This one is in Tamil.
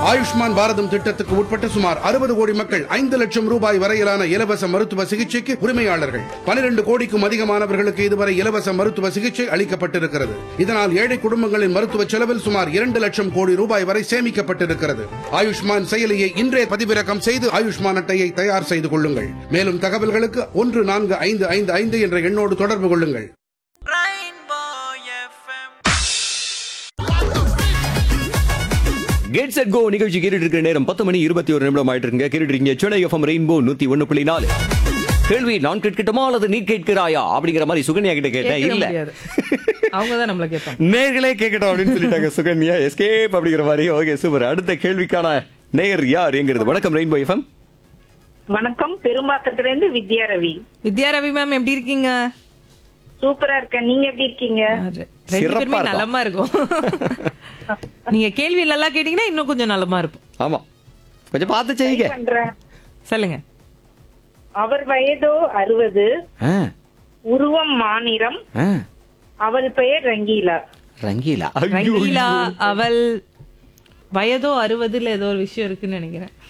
ஆயுஷ்மான் பாரதம் திட்டத்துக்கு உட்பட்ட சுமார் அறுபது கோடி மக்கள் ஐந்து லட்சம் ரூபாய் வரையிலான இலவச மருத்துவ சிகிச்சைக்கு உரிமையாளர்கள் பனிரெண்டு கோடிக்கும் அதிகமானவர்களுக்கு இதுவரை இலவச மருத்துவ சிகிச்சை அளிக்கப்பட்டிருக்கிறது இதனால் ஏழை குடும்பங்களின் மருத்துவ செலவில் சுமார் இரண்டு லட்சம் கோடி ரூபாய் வரை சேமிக்கப்பட்டிருக்கிறது ஆயுஷ்மான் செயலியை இன்றே பதிவிறக்கம் செய்து ஆயுஷ்மான் அட்டையை தயார் செய்து கொள்ளுங்கள் மேலும் தகவல்களுக்கு ஒன்று நான்கு ஐந்து ஐந்து ஐந்து என்ற எண்ணோடு தொடர்பு கொள்ளுங்கள் Rainbow FM. Get set go நிகழ்ச்சி கேட்டுட்டு இருக்கிற நேரம் பத்து மணி இருபத்தி ஒரு நிமிடம் ஆயிட்டு இருக்குங்க கேட்டுட்டு இருக்கீங்க சென்னை எஃப்எம் ரெயின்போ நூத்தி ஒண்ணு புள்ளி நாலு கேள்வி நான் கேட்கட்டுமா அல்லது நீ கேட்கிறாயா அப்படிங்கிற மாதிரி சுகன்யா கிட்ட கேட்டேன் கேட்கவே இல்ல முடியாது. அவங்க தான் நம்மள கேட்பாங்க நேர்களே கேட்கட்டும் அப்படின்னு சொல்லிட்டாங்க சுகன்யா எஸ்கேப் அப்படிங்கிற மாதிரி ஓகே சூப்பர் அடுத்த கேள்விக்கான நேயர் யார் எங்கிறது வணக்கம் ரெயின்போ எஃப்எம் வணக்கம் பெரும்பாக்கத்துல இருந்து வித்யா ரவி வித்யா ரவி மேம் எப்படி இருக்கீங்க சூப்பரா இருக்கேன் நீங்க எப்படி இருக்கீங்க ரெண்டு சிறப்பா பேருமே இருக்கோம். நலமா இருக்கும் நீங்க கேள்வி நல்லா கேட்டீங்கன்னா இன்னும் கொஞ்சம் நலமா இருக்கும் ஆமா கொஞ்சம் பார்த்து செய்யுங்க பண்றேன் சொல்லுங்க அவர் வயதோ அறுபது ஆ, உருவம் மாநிறம் ஆ. அவள் பெயர் ரங்கீலா ரங்கீலா ஐயோ, ரங்கீலா ஐயோ. அவள் வயதோ அறுபதுல ஏதோ ஒரு விஷயம் இருக்குன்னு நினைக்கிறேன்